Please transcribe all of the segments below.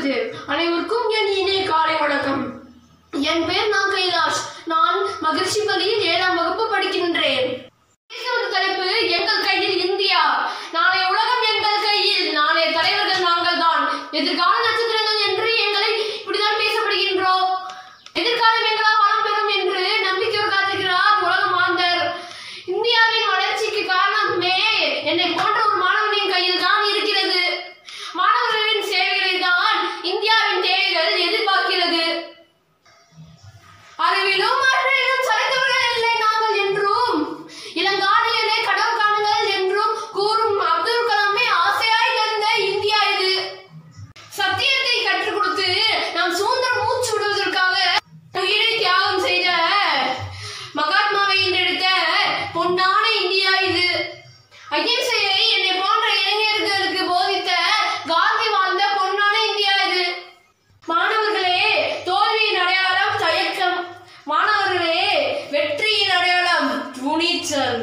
வருகிறது அனைவருக்கும் என் இணைய காலை வணக்கம் என் பேர் நான் கைலாஷ் நான் மகிழ்ச்சி பள்ளியில் ஏழாம் வகுப்பு படிக்கின்றேன் பேசுவது தலைப்பு எங்கள் கையில் இந்தியா நாளை உலகம் எங்கள் கையில் நாளைய தலைவர்கள் நாங்கள் தான் எதிர்கால நட்சத்திரங்கள் என்று எங்களை இப்படிதான் பேசப்படுகின்றோம் எதிர்காலம் எங்களால் வளம் பெறும் என்று நம்பிக்கையோடு காத்திருக்கிறார் உலக மாந்தர் இந்தியாவின் வளர்ச்சிக்கு காரணமே என்னை போன்ற ஒரு மாணவனின் கையில் தான் இருக்கிறது மாணவர்களின் சேவைகளை தான் இந்தியாவின் தேவைகள் எதிர்பார்க்கிறது அறிவிலும் ஆற்றலிலும் சரிந்தவர்கள் இல்லை நாங்கள் என்றும் இளங்காலையிலே கனவு காணுங்கள் என்றும் கூறும் அப்துல் கலாமே ஆசையாய் தந்த இந்தியா இது சத்தியத்தை கற்றுக் கொடுத்து நாம் சுதந்திரம் மூச்சு விடுவதற்காக உயிரை தியாகம் செய்த மகாத்மாவை ஈன்றெடுத்த பொன்னான இந்தியா இது அகிம்சையை என்னை போன்ற இளைஞர்களுக்கு போதித்த காந்தி வாழ்ந்த பொன்னான இந்தியா இது மாணவர்களே தோல்வியின் அடையாளம் தயக்கம் மாணவர்களே வெற்றியின் அடையாளம் துணிச்சல்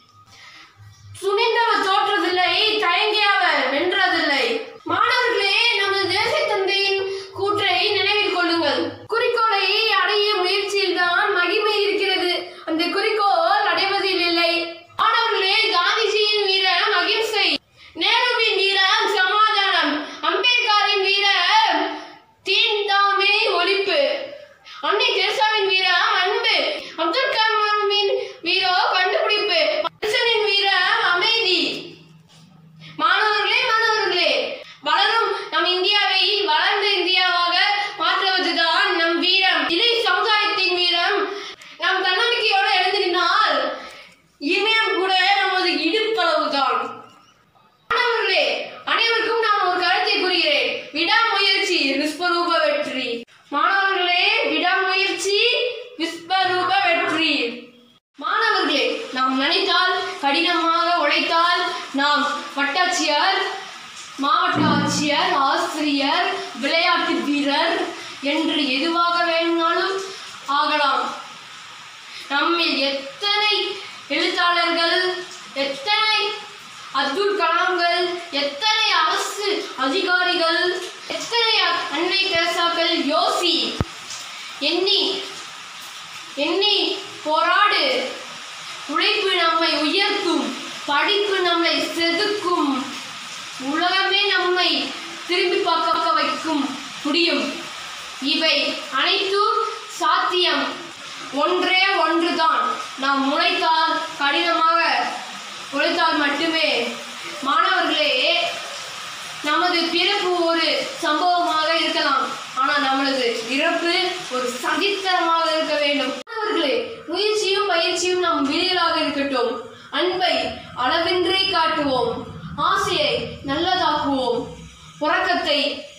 துணிந்தவர் தோற்றதில்லை தயங்கியவர் வென்றதில்லை மாணவர்களே நமது தேச தந்தையின் கூற்றை நினைவில் கொள்ளுங்கள் குறிக்கோளை அடைய முயற்சியில் தான் மகிமை இருக்கிறது அந்த குறிக்கோள் அடைவதில் இல்லை மாணவர்களே காந்திஜியின் வீரம் அகிம்சை நேருவின் வீரம் சமாதானம் அம்பேத்கரின் வீரம் தீண்டாமை ஒழிப்பு அன்னை தெரசாவின் வீரம் அன்பு அப்துல் கலாமின் வீரோ கண்டுபிடிப்பு மனுஷனின் வீரம் அமைதி மாணவர்களே மாணவர்களே வளரும் நம் இந்தியாவை வளர்ந்த இந்தியாவாக மாற்றுவதுதான் நம் வீரம் இலை சமுதாயத்தின் வீரம் நாம் தன்னம்பிக்கையோடு எழுந்தினால் இமயம் கூட நமது இடுப்பளவுதான் மாணவர்களே அனைவருக்கும் நான் ஒரு கருத்தை கூறுகிறேன் விடாமுயற்சி விஸ்வரூப வெற்றி மாணவர்களே விடாமுயற்சி விஸ்வரூப வெற்றி மாணவர்களே நாம் நினைத்தால் கடினமாக உழைத்தால் நாம் வட்டாட்சியர் மாவட்ட ஆட்சியர் ஆசிரியர் விளையாட்டு வீரர் என்று எதுவாக வேணும்னாலும் ஆகலாம் நம்மில் எத்தனை எழுத்தாளர்கள் எத்தனை அப்துல் கலாம்கள் எத்தனை அரசு அதிகாரிகள் எத்தனை அன்னை தெரசாக்கள் யோசி எண்ணி எண்ணி போராடு உழைப்பு நம்மை உயர்த்தும் படிப்பு நம்மை செதுக்கும் உலகமே நம்மை திரும்பி பார்க்க வைக்கும் முடியும் இவை அனைத்தும் சாத்தியம் ஒன்றே ஒன்றுதான் நாம் உழைத்தால் கடினமாக உழைத்தால் மட்டுமே மாணவர்களே நமது பிறப்பு ஒரு சம்பவமாக இருக்கலாம் ஆனால் நம்மளது இறப்பு ஒரு சதித்திரமாக இருக்க வேண்டும் மாணவர்களே முயற்சியும் பயிற்சியும் நம் விழிகளாக இருக்கட்டும் அன்பை அளவின்றி காட்டுவோம் ஆசையை நல்லதாக்குவோம் உறக்கத்தை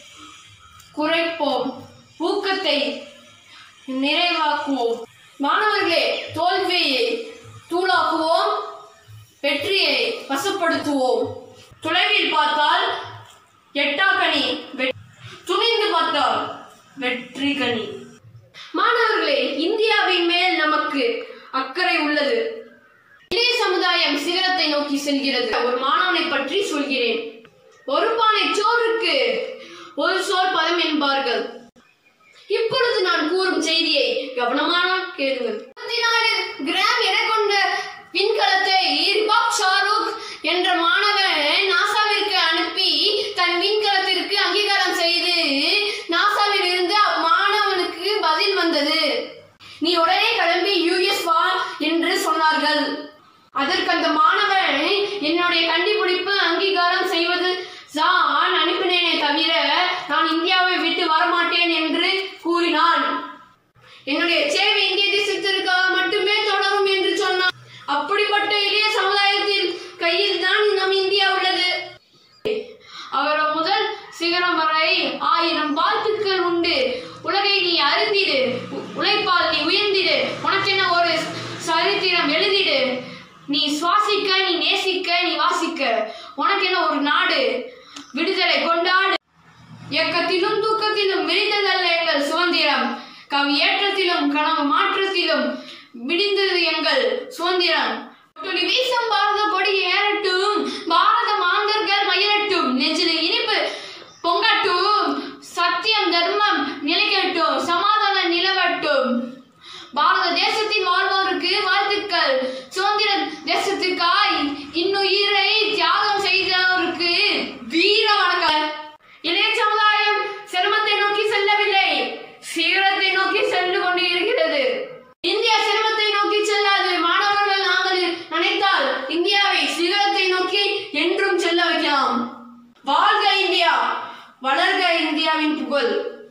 குறைப்போம் ஊக்கத்தை நிறைவாக்குவோம் மாணவர்களே தோல்வியை தூளாக்குவோம் வெற்றியை வசப்படுத்துவோம் தொலைவில் பார்த்தால் எட்டாக்கனி வெ- துணிந்து பார்த்தால் வெற்றி கனி மாணவர்களே இந்தியாவின் மேல் நமக்கு அக்கறை உள்ளது இளைய சமுதாயம் சிகரத்தை நோக்கி செல்கிறது ஒரு மாணவனை பற்றி சொல்கிறேன் ஒரு பானை சோறுக்கு ஒரு சோர் பதம் என்பார்கள் இப்பொழுது நான் கூறும் செய்தியை கவனமாக கேளுங்கள் இருபத்தி நாலு கிராம் எடை கொண்ட விண்கலத்தை ரிபாக் ஷாருக் என்ற மாணவன் நாசாவிற்கு அனுப்பி தன் விண்கலத்திற்கு அங்கீகாரம் செய்து நாசாவில் இருந்து அம்மாணவனுக்கு பதில் வந்தது நீ உடனே கிளம்பி யூஎஸ் வா என்று சொன்னார்கள் அதற்கு அந்த மாணவன் என்னுடைய கண்டுபிடிப்பு அங்கீகாரம் செய்வது தான் அனுப்பினேனே தவிர நான் இந்தியாவை விட்டு வரமாட்டேன் என்று கூறினான் என்னுடைய சேவை இந்திய தேசத்திற்காக மட்டுமே தொடரும் என்று சொன்னான் அப்படிப்பட்ட இளைய சமுதாயத்தில் கையில் தான் நம் இந்தியா உள்ளது அவர் முதல் சிகரம் வரை ஆயிரம் வாழ்த்துக்கள் உண்டு உலகை நீ அறிந்திடு உ- உழைப்பால் நீ உயர்ந்திடு உனக்கென்ன ஒரு சரித்திரம் எழுதிடு நீ சுவாசிக்க நீ நேசிக்க நீ வாசிக்க உனக்கென்ன ஒரு நாடு விடுதலை கொண்டாடு இயக்கத்திலும் தூக்கத்திலும் விரிந்ததல்ல எங்கள் சுதந்திரம் கவி ஏற்றத்திலும் கனவு மாற்றத்திலும் விடிந்தது எங்கள் சுதந்திரம் துளி வீசும் பாரத கொடி ஏறட்டும் பாரத மாந்தர்கள் மயிரட்டும் நெஞ்சில் இனிப்பு பொங்கட்டும் சட்ட இந்தியாவை சிகரத்தை நோக்கி என்றும் செல்ல வைக்கலாம் வாழ்க இந்தியா வளர்க இந்தியாவின் புகழ்